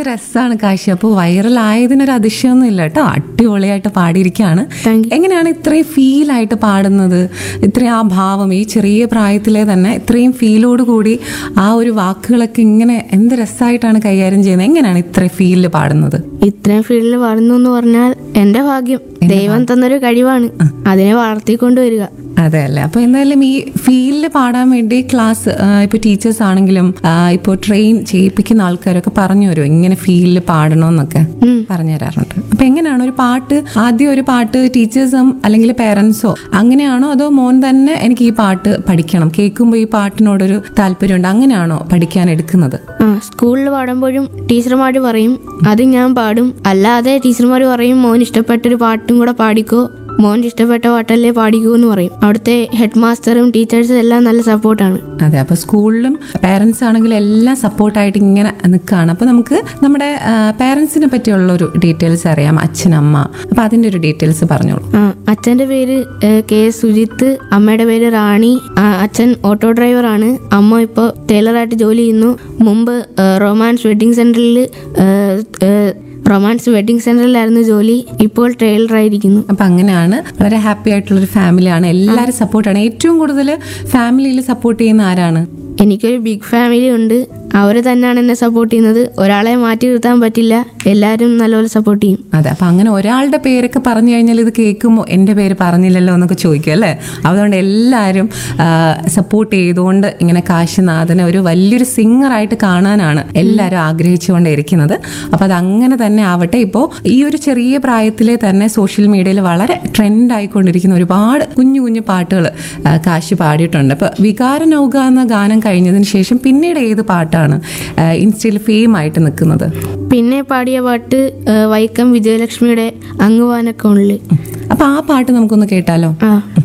രസമാണ് കാശി അപ്പോൾ വൈറലായതിനൊരു അതിശയമൊന്നും ഇല്ല കേട്ടോ അടിപൊളിയായിട്ട് പാടിയിരിക്കുകയാണ് Thank you. എങ്ങനെയാണ് ഇത്രയും ഫീലായിട്ട് പാടുന്നത് ഇത്രയും ആ ഭാവം ഈ ചെറിയ പ്രായത്തിലെ തന്നെ ഇത്രയും ഫീലോട് കൂടി ആ ഒരു വാക്കുകളൊക്കെ ഇങ്ങനെ എന്ത് രസമായിട്ടാണ് കൈകാര്യം ചെയ്യുന്നത് എങ്ങനെയാണ് ഇത്രയും ഫീലിൽ പാടുന്നത് ഇത്രയും ഫീൽഡിൽ വളർന്നു എന്ന് പറഞ്ഞാൽ എന്റെ ഭാഗ്യം ദൈവം തന്നൊരു കഴിവാണ് അതിനെ വളർത്തിക്കൊണ്ടുവരിക അതെ അല്ലേ അപ്പൊ എന്തായാലും ഈ ഫീൽഡിൽ പാടാൻ വേണ്ടി ക്ലാസ് ഇപ്പൊ ടീച്ചേഴ്സ് ആണെങ്കിലും ഇപ്പോൾ ട്രെയിൻ ചെയ്യിപ്പിക്കുന്ന ആൾക്കാരൊക്കെ പറഞ്ഞു തരും ഇങ്ങനെ ഫീൽഡിൽ പാടണമെന്നൊക്കെ പറഞ്ഞു തരാറുണ്ട് അപ്പൊ എങ്ങനെയാണ് ഒരു പാട്ട് ആദ്യം ഒരു പാട്ട് ടീച്ചേഴ്സും അല്ലെങ്കിൽ പേരൻസോ അങ്ങനെയാണോ അതോ മോൻ തന്നെ എനിക്ക് ഈ പാട്ട് പഠിക്കണം കേൾക്കുമ്പോൾ ഈ പാട്ടിനോടൊരു താല്പര്യമുണ്ട് അങ്ങനെയാണോ പഠിക്കാൻ എടുക്കുന്നത് ആ സ്കൂളിൽ പാടുമ്പോഴും ടീച്ചർമാർ പറയും അത് ഞാൻ പാടും അല്ലാതെ ടീച്ചർമാർ പറയും മോൻ ഇഷ്ടപ്പെട്ടൊരു പാട്ടും കൂടെ പാടിക്കോ മോൻ ഇഷ്ടപ്പെട്ട പാട്ടല്ലേ പാടിക്കൂ എന്ന് പറയും അവിടുത്തെ ഹെഡ് മാസ്റ്ററും ടീച്ചേഴ്സും എല്ലാം നല്ല സപ്പോർട്ടാണ് അതെ അപ്പൊ സ്കൂളിലും പേരൻസ് ആണെങ്കിലും എല്ലാം സപ്പോർട്ടായിട്ട് ഇങ്ങനെ നിൽക്കുകയാണ് അപ്പൊ നമുക്ക് നമ്മുടെ പേരൻസിനെ പറ്റിയുള്ള ഒരു ഡീറ്റെയിൽസ് അറിയാം അച്ഛൻ അമ്മ അപ്പൊ അതിന്റെ ഒരു ഡീറ്റെയിൽസ് പറഞ്ഞോളൂ ആ അച്ഛന്റെ പേര് ഏഹ്, കെ സുജിത്ത് അമ്മയുടെ പേര് റാണി ആ, അച്ഛൻ ഓട്ടോ ഡ്രൈവറാണ് അമ്മ ഇപ്പോൾ ടൈലറായിട്ട് ജോലി ചെയ്യുന്നു മുമ്പ് ഏഹ്, റൊമാൻസ് വെഡിങ് സെന്ററിൽ ഏഹ്, ഏഹ്, റൊമാൻസ് വെഡിങ് സെന്ററിലായിരുന്നു ജോലി ഇപ്പോൾ ടൈലറായിരിക്കുന്നു അപ്പൊ അങ്ങനെയാണ് വളരെ ഹാപ്പി ആയിട്ടുള്ള ഒരു ഫാമിലിയാണ് എല്ലാവരും സപ്പോർട്ടാണ് ഏറ്റവും കൂടുതൽ ഫാമിലിയിൽ സപ്പോർട്ട് ചെയ്യുന്ന ആരാണ് എനിക്കൊരു ബിഗ് ഫാമിലി ഉണ്ട് അവർ തന്നെയാണ് എന്നെ സപ്പോർട്ട് ചെയ്യുന്നത് ഒരാളെ മാറ്റി നിർത്താൻ പറ്റില്ല എല്ലാവരും നല്ലപോലെ സപ്പോർട്ട് ചെയ്യും അതെ അപ്പൊ അങ്ങനെ ഒരാളുടെ പേരൊക്കെ പറഞ്ഞു കഴിഞ്ഞാൽ ഇത് കേൾക്കുമ്പോൾ എൻ്റെ പേര് പറഞ്ഞില്ലല്ലോ എന്നൊക്കെ ചോദിക്കും അല്ലേ അതുകൊണ്ട് എല്ലാവരും സപ്പോർട്ട് ചെയ്തുകൊണ്ട് ഇങ്ങനെ കാശിനാഥനെ ഒരു വലിയൊരു സിംഗറായിട്ട് കാണാനാണ് എല്ലാവരും ആഗ്രഹിച്ചുകൊണ്ടേ ഇരിക്കുന്നത് അപ്പൊ അത് അങ്ങനെ തന്നെ ആവട്ടെ ഇപ്പോൾ ഈ ഒരു ചെറിയ പ്രായത്തിലെ തന്നെ സോഷ്യൽ മീഡിയയിൽ വളരെ ട്രെൻഡ് ആയിക്കൊണ്ടിരിക്കുന്ന ഒരുപാട് കുഞ്ഞു കുഞ്ഞു പാട്ടുകൾ കാശി പാടിയിട്ടുണ്ട് അപ്പൊ വികാര നൗക എന്ന ഗാനം കഴിഞ്ഞതിന് ശേഷം പിന്നീട് ഏത് പാട്ടാണ് ഇൻസ്റ്റയിൽ ഫെയിം ആയിട്ട് നിൽക്കുന്നത് പിന്നെ പാടിയ പാട്ട് ഏഹ്, വൈക്കം വിജയലക്ഷ്മിയുടെ അങ്ങുവാനക്കോണില് അപ്പൊ ആ പാട്ട് നമുക്കൊന്ന് കേട്ടാലോ ആ